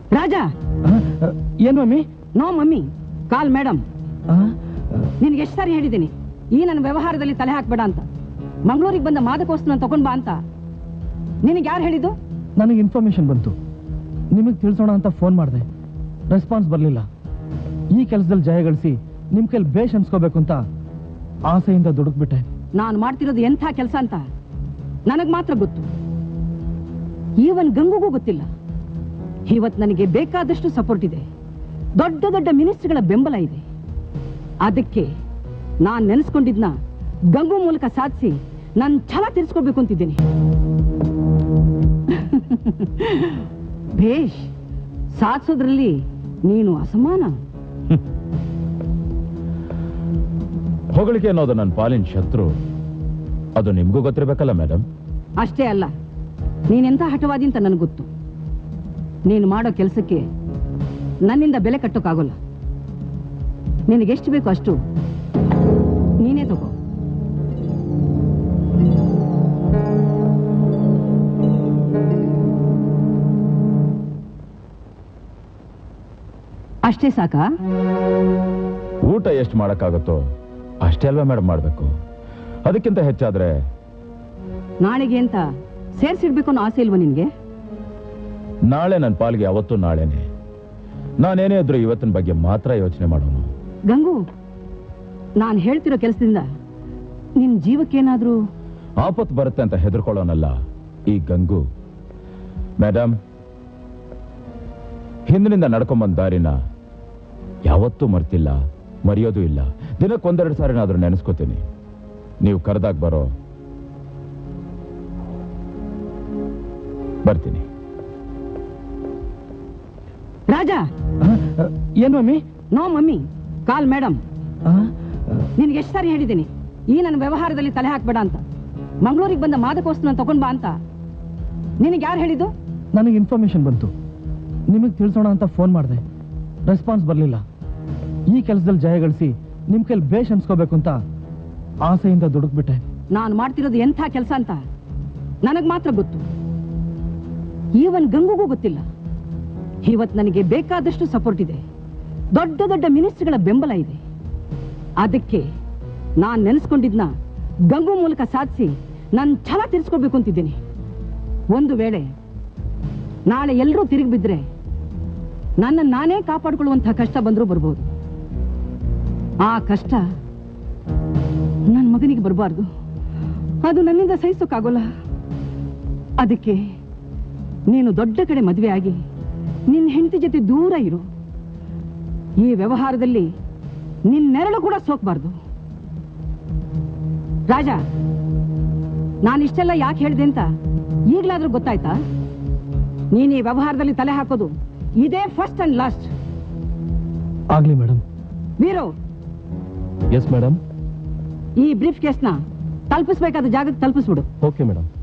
ರಾಜ ಏನು mummy no mummy call madam ನಿನ್ಗೆ ಎಷ್ಟು ಸಾರಿ ಹೇಳಿದ್ದೀನಿ ಈ ನನ್ನ ವ್ಯವಹಾರದಲ್ಲಿ ತಲೆ ಹಾಕ್ಬೇಡ ಅಂತ ಮಂಗಳೂರಿಗೆ ಬಂದ ಮಾದಕೋಸ್ತನ ತಗೊಂಡ್ ಬಾ ಅಂತ ನಿನಗೆ ಯಾರು ಹೇಳಿದ್ದು ನನಗೆ ಇನ್ಫಾರ್ಮೇಶನ್ ಬಂತು ನಿಮಗೆ ತಿಳಿಸೋಣ ಅಂತ ಫೋನ್ ಮಾಡಿದೆ ರೆಸ್ಪಾನ್ಸ್ ಬರಲಿಲ್ಲ ಈ ಕೆಲಸದಲ್ಲಿ ಜಯ ಗಳಿಸಿ ನಿಮ್ಮ ಕೈಲಿ ಬೇಷ್ ಅನ್ಸ್ಕೋಬೇಕು ಅಂತ ಆಸೆಯಿಂದ ದುಡುಕ್ಬಿಟ್ಟೆ ನಾನು ಮಾಡ್ತಿರೋದು ಎಂಥ ಕೆಲಸ ಅಂತ ನನಗ್ ಮಾತ್ರ ಗೊತ್ತು ಈವನ್ ಗಂಗುಗೂ ಗೊತ್ತಿಲ್ಲ ಇವತ್ ನನಗೆ ಬೇಕಾದಷ್ಟು ಸಪೋರ್ಟ್ ಇದೆ ದೊಡ್ಡ ದೊಡ್ಡ ಮಿನಿಸ್ಟ್ರಿಗಳ ಬೆಂಬಲ ಇದೆ ಅದಕ್ಕೆ ನಾನ್ ನೆನೆಸ್ಕೊಂಡಿದ್ನ ಗಂಗು ಮೂಲಕ ಸಾಧಿಸಿ ನನ್ನ ಛಲ ತೀರಿಸ್ಕೊಳ್ಬೇಕು ಅಂತಿದ್ದೀನಿ ಭೇಷ್ ಸಾಧಿಸೋದ್ರಲ್ಲಿ ನೀನು ಅಸಮಾನ ಹೊಗಳಿಕೆ ಅನ್ನೋದು ನನ್ನ ಪಾಲಿನ ಶತ್ರು ಅದು ನಿಮ್ಗೂ ಗೊತ್ತಿರ್ಬೇಕಲ್ಲ ಮೇಡಮ್ ಅಷ್ಟೇ ಅಲ್ಲ ನೀನೆಂಥ ಹಠವಾದಿ ಅಂತ ನನಗೆ ಗೊತ್ತು ನೀನು ಮಾಡೋ ಕೆಲಸಕ್ಕೆ ನನ್ನಿಂದ ಬೆಲೆ ಕಟ್ಟೋಕ್ಕಾಗೋಲ್ಲ ನಿನಗೆಷ್ಟು ಬೇಕೋ ಅಷ್ಟು ನೀನೇ ತಗೋ ಅಷ್ಟೇ ಸಾಕಾ ಊಟ ಎಷ್ಟು ಮಾಡಕ್ಕಾಗತ್ತೋ ಅಷ್ಟೇ ಅಲ್ವಾ ಮೇಡಮ್ ಮಾಡಬೇಕು ಅದಕ್ಕಿಂತ ಹೆಚ್ಚಾದ್ರೆ ನಾಳೆಗೆ ಅಂತ ಸೇರ್ಸಿಡ್ಬೇಕು ಅನ್ನೋ ಆಸೆ ಇಲ್ವಾ ನಿನ್ಗೆ ನಾಳೆ ನನ್ನ ಪಾಲಿಗೆ ಯಾವತ್ತೂ ನಾಳೆನೆ ನಾನೇನೇ ಇದ್ರು ಇವತ್ತಿನ ಬಗ್ಗೆ ಮಾತ್ರ ಯೋಚನೆ ಮಾಡೋನು ಗಂಗು ನಾನು ಹೇಳ್ತಿರೋ ಕೆಲಸದಿಂದ ನಿನ್ ಜೀವಕ್ಕೇನಾದ್ರೂ ಆಪತ್ತು ಬರುತ್ತೆ ಅಂತ ಹೆದರ್ಕೊಳ್ಳೋನಲ್ಲ ಈ ಗಂಗು ಮೇಡಮ್ ಹಿಂದಿನಿಂದ ನಡ್ಕೊಂಬಂದ ದಾರಿನ ಯಾವತ್ತೂ ಮರ್ತಿಲ್ಲ ಮರೆಯೋದು ಇಲ್ಲ ದಿನಕ್ಕೊಂದೆರಡು ಸಾರಿನಾದ್ರೂ ನೆನೆಸ್ಕೋತೀನಿ ನೀವು ಕರೆದಾಗ ಬರೋ ಬರ್ತೀನಿ ರಾಜ ಏನು mummy no mummy call madam ನಿನ್ಗೆ ಎಷ್ಟು ಸಾರಿ ಹೇಳಿದ್ದೀನಿ ಈ ನನ್ನ ವ್ಯವಹಾರದಲ್ಲಿ ತಲೆ ಹಾಕ್ಬೇಡ ಅಂತ ಮಂಗಳೂರಿಗೆ ಬಂದ ಮಾದಕೋಸ್ತನ ತಗೊಂಡ್ ಬಾ ಅಂತ ನಿನಗೆ ಯಾರು ಹೇಳಿದ್ದು ನನಗೆ ಇನ್ಫಾರ್ಮೇಶನ್ ಬಂತು ನಿಮಗೆ ತಿಳಿಸೋಣ ಅಂತ ಫೋನ್ ಮಾಡಿದೆ ರೆಸ್ಪಾನ್ಸ್ ಬರಲಿಲ್ಲ ಈ ಕೆಲಸದಲ್ಲಿ ಜಯ ಗಳಿಸಿ ನಿಮ್ಮ ಕೈಲಿ ಬೇಷ್ ಅನ್ಸ್ಕೋಬೇಕು ಅಂತ ಆಸೆಯಿಂದ ದುಡುಕ್ಬಿಟ್ಟೆ ನಾನು ಮಾಡ್ತಿರೋದು ಎಂಥ ಕೆಲಸ ಅಂತ ನನಗ್ ಮಾತ್ರ ಗೊತ್ತು ಈವನ್ ಗಂಗುಗೂ ಗೊತ್ತಿಲ್ಲ ಇವತ್ ನನಗೆ ಬೇಕಾದಷ್ಟು ಸಪೋರ್ಟ್ ಇದೆ ದೊಡ್ಡ ದೊಡ್ಡ ಮಿನಿಸ್ಟ್ರಿಗಳ ಬೆಂಬಲ ಇದೆ ಅದಕ್ಕೆ ನಾನ್ ನೆನೆಸ್ಕೊಂಡಿದ್ನ ಗಂಗು ಮೂಲಕ ಸಾಧಿಸಿ ನನ್ನ ಛಲ ತೀರಿಸ್ಕೊಳ್ಬೇಕು ಅಂತಿದ್ದೀನಿ ಒಂದು ವೇಳೆ ನಾಳೆ ಎಲ್ಲರೂ ತಿರುಗಿ ಬಿದ್ರೆ ನನ್ನ ನಾನೇ ಕಾಪಾಡ್ಕೊಳ್ಳುವಂತಹ ಕಷ್ಟ ಬಂದರೂ ಬರ್ಬೋದು ಆ ಕಷ್ಟ ನನ್ನ ಮಗನಿಗೆ ಬರಬಾರ್ದು ಅದು ನನ್ನಿಂದ ಸಹಿಸೋಕ್ಕಾಗೋಲ್ಲ ಅದಕ್ಕೆ ನೀನು ದೊಡ್ಡ ಕಡೆ ಮದುವೆ ಆಗಿ ನಿನ್ನ ಹೆಂಡತಿ ಜೊತೆ ದೂರ ಇರು ಈ ವ್ಯವಹಾರದಲ್ಲಿ ನಿನ್ ನೆರಳು ಕೂಡ ಸೋಕ್ಬಾರ್ದು ರಾಜ ನಾನಿಷ್ಟೆಲ್ಲ ಯಾಕೆ ಹೇಳಿದೆ ಅಂತ ಈಗ್ಲಾದ್ರೂ ಗೊತ್ತಾಯ್ತಾ ನೀನ್ ಈ ವ್ಯವಹಾರದಲ್ಲಿ ತಲೆ ಹಾಕೋದು ಇದೇ ಫಸ್ಟ್ ಅಂಡ್ ಲಾಸ್ಟ್ ಆಗ್ಲಿ ಮೇಡಮ್ ವೀರು ಎಸ್ ಮೇಡಮ್ ಈ ಬ್ರೀಫ್ ಕೇಸ್ನ ತಲುಪಿಸ್ಬೇಕಾದ ಜಾಗಕ್ಕೆ ತಲುಪಿಸ್ಬಿಡು ಓಕೆ ಮೇಡಮ್